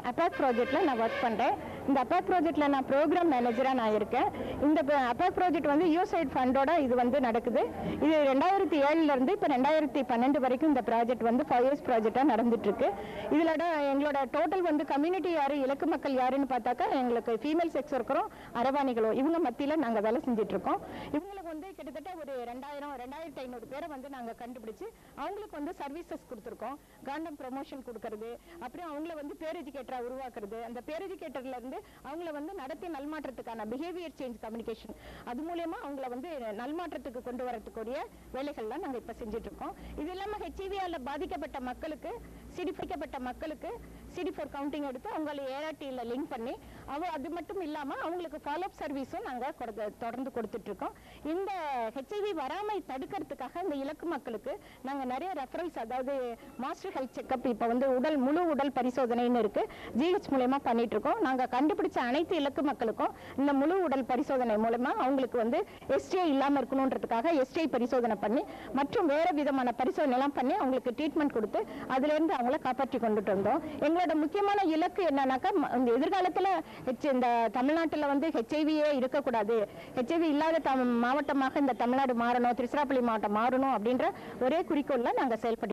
அப்பாக் ப்ராஜெக்ட்டில் நான் ஒர்க் பண்ணுறேன் இந்த அப்பாக் ப்ராஜெக்ட்டில் நான் ப்ரோக்ராம் மேனேஜராக நான் இருக்கேன் இந்த அப்பாக் ப்ராஜெக்ட் வந்து யூசைட் ஃபண்டோட இது வந்து நடக்குது இது ரெண்டாயிரத்தி ஏழுலேருந்து இப்போ ரெண்டாயிரத்தி பன்னெண்டு வரைக்கும் இந்த ப்ராஜெக்ட் வந்து ஃபைவ் இயர்ஸ் ப்ராஜெக்டாக நடந்துட்டுருக்கு இதில் எங்களோட டோட்டல் வந்து கம்யூனிட்டி யார் இலக்கு மக்கள் யாருன்னு பார்த்தாக்கா எங்களுக்கு ஃபீமேல் செக்ஸ் ஒர்க்கரும் அரவாணிகளும் இவங்க மத்தியில் நாங்கள் வேலை செஞ்சுட்டு இருக்கோம் இவங்களுக்கு வந்து கிட்டத்தட்ட ஒரு ரெண்டாயிரம் ரெண்டாயிரத்தி ஐநூறு பேரை வந்து நாங்கள் கண்டுபிடிச்சு அவங்களுக்கு வந்து சர்வீசஸ் கொடுத்துருக்கோம் காண்டம் ப்ரொமோஷன் கொடுக்கறது அப்புறம் அவங்கள வந்து பேர் எஜுகேட்டராக உருவாக்குறது அந்த பேர் எஜுகேட்டர்ல இருந்து அவங்கள வந்து நடத்தி நல்மாற்றத்துக்கான பிஹேவியர் சேஞ்ச் கம்யூனிகேஷன் அது மூலயமா அவங்கள வந்து நல்மாற்றத்துக்கு கொண்டு வரத்துக்குரிய வேலைகள்லாம் நாங்கள் இப்போ செஞ்சுட்டு இருக்கோம் இது இல்லாமல் ஹெச்ஐவியால் பாதிக்கப்பட்ட மக்களுக்கு சிடிப்பிக்கப்பட்ட மக்களுக்கு சிடி ஃபோர் கவுண்டிங் எடுத்து அவங்கள ஏஆர்டியில் லிங்க் பண்ணி அவ அது மட்டும் இல்லாமல் அவங்களுக்கு ஃபாலோஅப் சர்வீஸும் நாங்கள் தொடர்ந்து கொடுத்துட்டு இருக்கோம் இந்த ஹெச்ஐவி வராமை தடுக்கிறதுக்காக இந்த இலக்கு மக்களுக்கு நாங்கள் நிறைய ரெஃபரல்ஸ் அதாவது மாஸ்டர் ஹெல்த் செக்அப் இப்போ வந்து உடல் முழு உடல் பரிசோதனைன்னு இருக்கு ஜிஹெச் மூலயமா பண்ணிட்டு இருக்கோம் நாங்கள் கண்டுபிடிச்ச அனைத்து இலக்கு மக்களுக்கும் இந்த முழு உடல் பரிசோதனை மூலமா அவங்களுக்கு வந்து எஸ்டிஐ இல்லாமல் இருக்கணுன்றதுக்காக எஸ்டிஐ பரிசோதனை பண்ணி மற்றும் வேற விதமான பரிசோதனை எல்லாம் பண்ணி அவங்களுக்கு ட்ரீட்மெண்ட் கொடுத்து அதுலேருந்து அவங்கள காப்பாற்றி கொண்டுட்டு வந்தோம் எங்களோட முக்கியமான இலக்கு என்னன்னாக்கா ம- இந்த எதிர்காலத்தில் ஹெச் இந்த தமிழ்நாட்டில் வந்து ஹெச்ஐவியே இருக்கக்கூடாது ஹெச்ஐவி இல்லாத தம் மாவட்டமாக இந்த தமிழ்நாடு மாறணும் திருச்சிராப்பள்ளி மாவட்டம் மாறணும் அப்படின்ற ஒரே குறிக்கோளில் நாங்கள் செயல்பட்டு